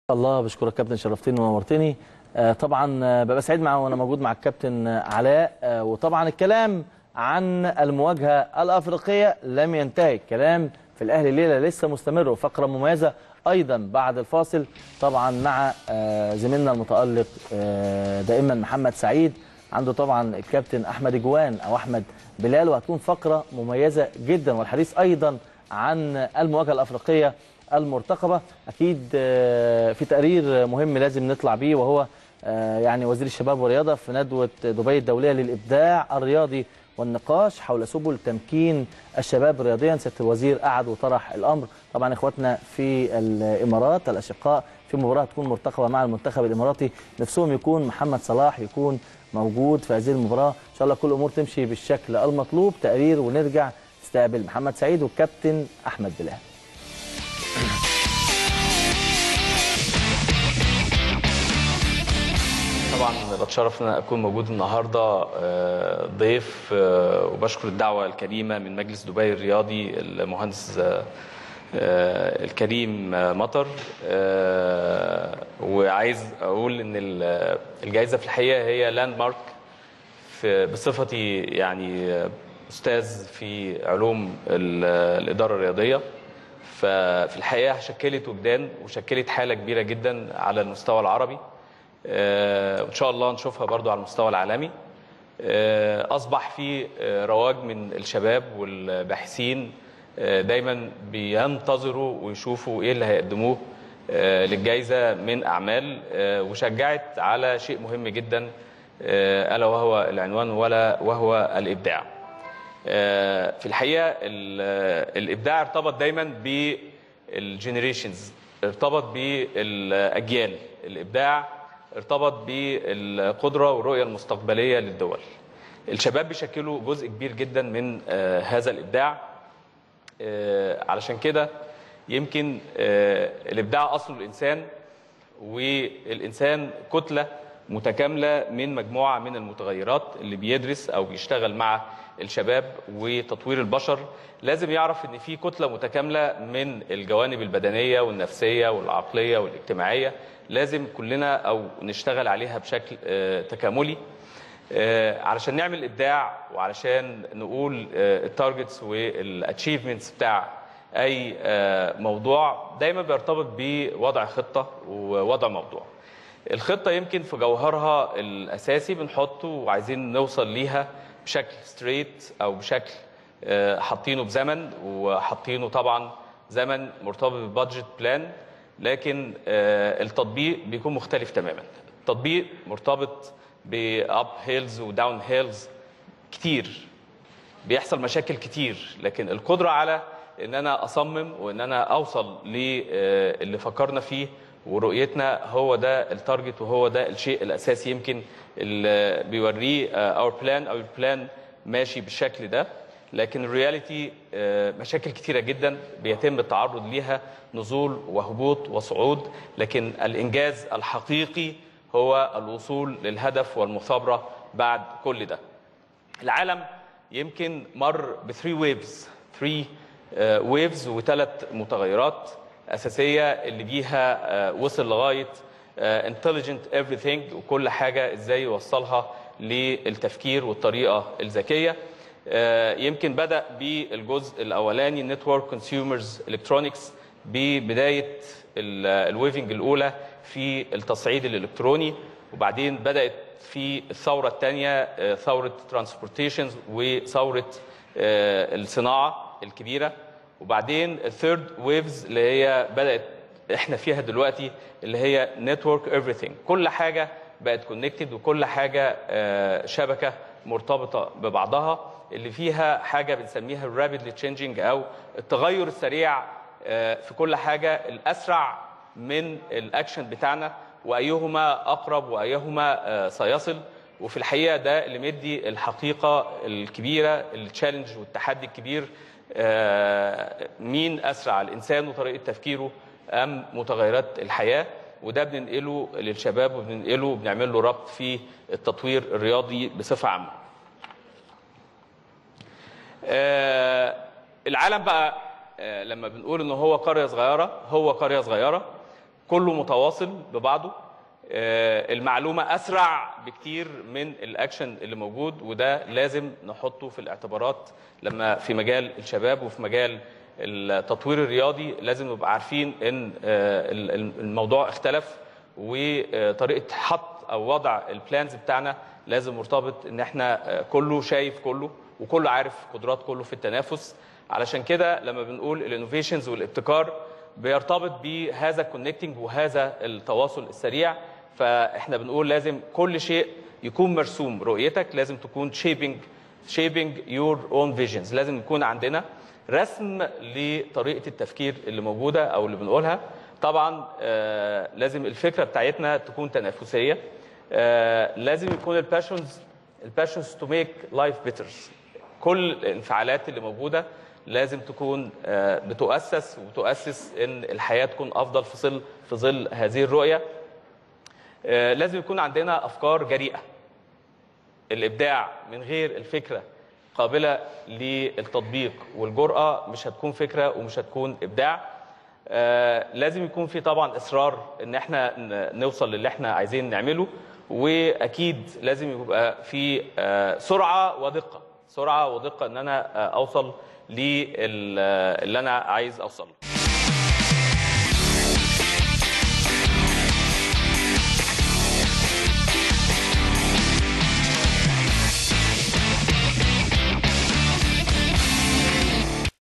الله بشكرك كابتن شرفتني ونورتني آه، طبعا آه، ببقى سعيد مع وانا موجود مع الكابتن آه، علاء آه، وطبعا الكلام عن المواجهه الافريقيه لم ينتهي الكلام في الاهلي الليله لسه مستمر وفقره مميزه ايضا بعد الفاصل طبعا مع آه، زميلنا المتالق آه، دائما محمد سعيد عنده طبعا الكابتن احمد جوان او احمد بلال وهتكون فقره مميزه جدا والحديث ايضا عن المواجهه الافريقيه المرتقبه اكيد آه، في تقرير مهم لازم نطلع بيه وهو آه، يعني وزير الشباب والرياضه في ندوه دبي الدوليه للابداع الرياضي والنقاش حول سبل تمكين الشباب رياضيا سياده الوزير قعد وطرح الامر طبعا اخواتنا في الامارات الاشقاء في مباراه تكون مرتقبه مع المنتخب الاماراتي نفسهم يكون محمد صلاح يكون موجود في هذه المباراه ان شاء الله كل الامور تمشي بالشكل المطلوب تقرير ونرجع نستقبل محمد سعيد والكابتن احمد بلال طبعا بتشرف ان أنا اكون موجود النهارده آه، ضيف آه، وبشكر الدعوه الكريمه من مجلس دبي الرياضي المهندس آه، آه، الكريم آه، مطر آه، وعايز اقول ان ال- الجائزه في الحقيقه هي لاند مارك في بصفتي يعني آه، استاذ في علوم ال- الاداره الرياضيه ففي الحقيقه شكلت وجدان وشكلت حاله كبيره جدا على المستوى العربي آه، وان شاء الله نشوفها برضو على المستوى العالمي آه، اصبح في آه، رواج من الشباب والباحثين آه، دايما بينتظروا ويشوفوا ايه اللي هيقدموه آه، للجائزه من اعمال آه، وشجعت على شيء مهم جدا آه، الا وهو العنوان ولا وهو الابداع آه، في الحقيقه ال- آه، الابداع ارتبط دايما بالجنريشنز ارتبط بالاجيال الابداع ارتبط بالقدره والرؤيه المستقبليه للدول الشباب بيشكلوا جزء كبير جدا من آه، هذا الابداع آه، علشان كده يمكن آه، الابداع اصله الانسان والانسان كتله متكامله من مجموعه من المتغيرات اللي بيدرس او بيشتغل مع الشباب وتطوير البشر لازم يعرف ان في كتله متكامله من الجوانب البدنيه والنفسيه والعقليه والاجتماعيه لازم كلنا او نشتغل عليها بشكل آه، تكاملي آه، علشان نعمل ابداع وعلشان نقول التارجتس والاتشيفمنتس بتاع اي آه، موضوع دايما بيرتبط بوضع خطه ووضع موضوع الخطه يمكن في جوهرها الاساسي بنحطه وعايزين نوصل ليها بشكل ستريت او بشكل آه، حاطينه بزمن وحاطينه طبعا زمن مرتبط ببادجت بلان لكن آه، التطبيق بيكون مختلف تماما التطبيق مرتبط باب هيلز وداون هيلز كتير بيحصل مشاكل كتير لكن القدرة على ان انا اصمم وان انا اوصل للي فكرنا فيه ورؤيتنا هو ده التارجت وهو ده الشيء الاساسي يمكن اللي بيوريه اور بلان او البلان ماشي بالشكل ده لكن الرياليتي آه، مشاكل كتيرة جدا بيتم التعرض ليها نزول وهبوط وصعود لكن الانجاز الحقيقي هو الوصول للهدف والمثابرة بعد كل ده العالم يمكن مر بثري ويفز ثري ويفز وثلاث متغيرات اساسيه اللي بيها آه، وصل لغايه انتليجنت everything وكل حاجه ازاي يوصلها للتفكير والطريقه الذكيه آه، يمكن بدا بالجزء الاولاني نتورك كونسيومرز الكترونكس ببدايه الويفنج الاولى في التصعيد الالكتروني وبعدين بدات في الثوره الثانيه ثوره ترانسبورتيشنز وثوره آه، الصناعه الكبيره وبعدين الثيرد ويفز اللي هي بدات احنا فيها دلوقتي اللي هي نتورك everything كل حاجه بقت كونكتد وكل حاجه آه، شبكه مرتبطه ببعضها اللي فيها حاجه بنسميها الرابيدلي تشينجينج او التغير السريع آه، في كل حاجه الاسرع من الاكشن بتاعنا وايهما اقرب وايهما آه، سيصل وفي الحقيقه ده اللي مدي الحقيقه الكبيره التشالنج والتحدي الكبير آه، مين اسرع الانسان وطريقه تفكيره ام متغيرات الحياه وده بننقله للشباب وبننقله وبنعمل له ربط في التطوير الرياضي بصفه عامه. آه، العالم بقى آه، لما بنقول ان هو قريه صغيره هو قريه صغيره كله متواصل ببعضه آه، المعلومه اسرع بكتير من الاكشن اللي موجود وده لازم نحطه في الاعتبارات لما في مجال الشباب وفي مجال التطوير الرياضي لازم نبقى عارفين ان آه، ال- ال- الموضوع اختلف وطريقه حط او وضع البلانز بتاعنا لازم مرتبط ان احنا آه، كله شايف كله وكله عارف قدرات كله في التنافس علشان كده لما بنقول الانوفيشنز والابتكار بيرتبط بهذا الكونكتنج وهذا التواصل السريع فاحنا بنقول لازم كل شيء يكون مرسوم رؤيتك لازم تكون شيبنج شيبنج يور اون فيجنز لازم يكون عندنا رسم لطريقه التفكير اللي موجوده او اللي بنقولها طبعا آه لازم الفكره بتاعتنا تكون تنافسيه آه لازم يكون الباشونز الباشونز تو ميك لايف بيتر كل الانفعالات اللي موجوده لازم تكون آه، بتؤسس وتؤسس ان الحياه تكون افضل في ظل في ظل هذه الرؤيه آه، لازم يكون عندنا افكار جريئه الابداع من غير الفكره قابله للتطبيق والجراه مش هتكون فكره ومش هتكون ابداع آه، لازم يكون في طبعا اصرار ان احنا ن- نوصل للي احنا عايزين نعمله واكيد لازم يبقى في آه، سرعه ودقه سرعه ودقه ان انا آه، اوصل للي انا عايز اوصله